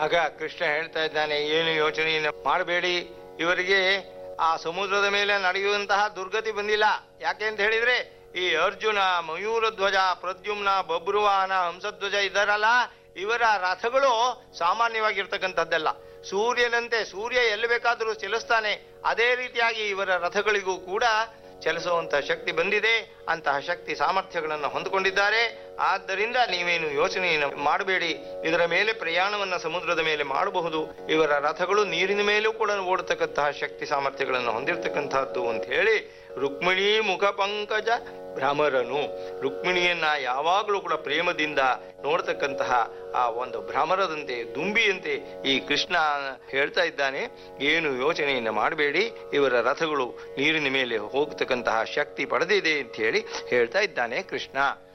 ಆಗ ಕೃಷ್ಣ ಹೇಳ್ತಾ ಇದ್ದಾನೆ ಏನು ಯೋಚನೆಯನ್ನು ಮಾಡಬೇಡಿ ಇವರಿಗೆ ಆ ಸಮುದ್ರದ ಮೇಲೆ ನಡೆಯುವಂತಹ ದುರ್ಗತಿ ಬಂದಿಲ್ಲ ಯಾಕೆ ಅಂತ ಹೇಳಿದ್ರೆ ಈ ಅರ್ಜುನ ಮಯೂರ ಧ್ವಜ ಪ್ರದ್ಯುಮ್ನ ಬಬ್ರುವಾಹನ ಹಂಸಧ್ವಜ ಇದ್ದಾರಲ್ಲ ಇವರ ರಥಗಳು ಸಾಮಾನ್ಯವಾಗಿರ್ತಕ್ಕಂಥದ್ದಲ್ಲ ಸೂರ್ಯನಂತೆ ಸೂರ್ಯ ಎಲ್ಲಿ ಬೇಕಾದರೂ ಚಲಿಸ್ತಾನೆ ಅದೇ ರೀತಿಯಾಗಿ ಇವರ ರಥಗಳಿಗೂ ಕೂಡ ಚಲಿಸುವಂತಹ ಶಕ್ತಿ ಬಂದಿದೆ ಅಂತಹ ಶಕ್ತಿ ಸಾಮರ್ಥ್ಯಗಳನ್ನು ಹೊಂದಿಕೊಂಡಿದ್ದಾರೆ ಆದ್ದರಿಂದ ನೀವೇನು ಯೋಚನೆಯನ್ನು ಮಾಡಬೇಡಿ ಇದರ ಮೇಲೆ ಪ್ರಯಾಣವನ್ನ ಸಮುದ್ರದ ಮೇಲೆ ಮಾಡಬಹುದು ಇವರ ರಥಗಳು ನೀರಿನ ಮೇಲೂ ಕೂಡ ಓಡತಕ್ಕಂತಹ ಶಕ್ತಿ ಸಾಮರ್ಥ್ಯಗಳನ್ನು ಹೊಂದಿರತಕ್ಕಂತಹದ್ದು ಅಂತ ಹೇಳಿ ರುಕ್ಮಿಣಿ ಮುಖ ಪಂಕಜ ಭ್ರಮರನು ರುಕ್ಮಿಣಿಯನ್ನ ಯಾವಾಗಲೂ ಕೂಡ ಪ್ರೇಮದಿಂದ ನೋಡ್ತಕ್ಕಂತಹ ಆ ಒಂದು ಭ್ರಮರದಂತೆ ದುಂಬಿಯಂತೆ ಈ ಕೃಷ್ಣ ಹೇಳ್ತಾ ಇದ್ದಾನೆ ಏನು ಯೋಚನೆಯನ್ನು ಮಾಡಬೇಡಿ ಇವರ ರಥಗಳು ನೀರಿನ ಮೇಲೆ ಹೋಗ್ತಕ್ಕಂತಹ ಶಕ್ತಿ ಪಡೆದಿದೆ ಅಂತ ಹೇಳಿ ಹೇಳ್ತಾ ಇದ್ದಾನೆ ಕೃಷ್ಣ